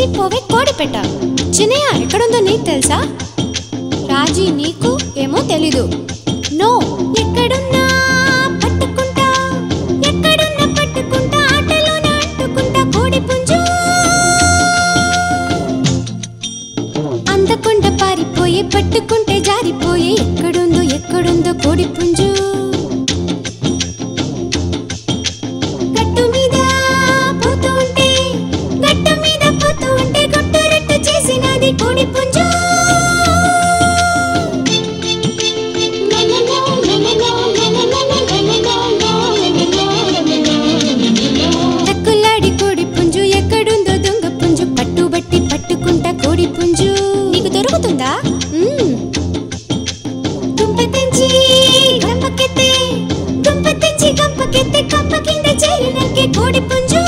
పోవే కోడిపెట్ట చిన్నయ్య ఎక్కడుందో నీకు తెలుసా రాజీ నీకు ఏమో తెలీదు నో ఎక్కడున్నా పట్టుకుంటా ఎక్కడున్నా పట్టుకుంటా ఆటలోన అంటుకుంటా కోడి పుంజు అందకుండా పారిపోయే పట్టుకుంటే జారిపోయే ఎక్కడుందో ఎక్కడుందో కోడి పుంజు గట్టు మీద పోతూ ఉంటే గట్టు మీద పోతూ ఉంటే గుట్టు రట్టు చేసినది కోడి పుంజు తక్కులాడి కోడి పుంజు ఎక్కడుందో దొంగ పుంజు పట్టుబట్టి పట్టుకుంటా కోడి పుంజు నీకు దొరుకుతుందా మ్మ్. దుంప తెంచి గంపకెత్తే దుంప తెంచి గంపకెత్తే కంప కింద చేరినక్కే కోడి పుంజు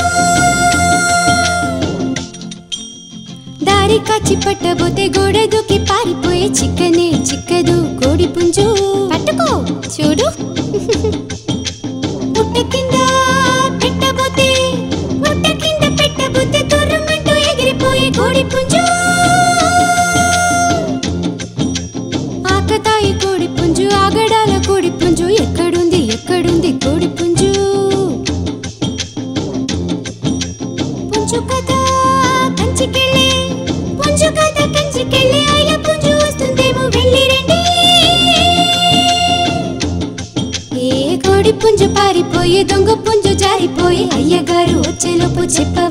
దారి కాచి పట్టబోతే గోడ దూకి పారిపోయే చిక్కనే చిక్కదు కోడి పుంజు పట్టుకో చూడు పుట్ట కింద పెట్టబోతే పుట్ట కింద పెట్టబోతే తుర్రమంటూ ఎగిరిపోయే కోడి పుంజు ఆకతాయి కోడి పుంజు ఆగడాల కోడి పుంజు ఎక్కడుంది ఎక్కడుంది కోడి పుంజు పుంజు కథ కంచికెళ్ళి పుంజు కథ కంచికెళ్ళి అయ్య పుంజు వస్తుందేమో వెళ్ళి రండి ఏ కోడి పుంజు పారిపోయి దొంగ పుంజు జారిపోయి అయ్యగారు వచ్చేలోపు చెప్ప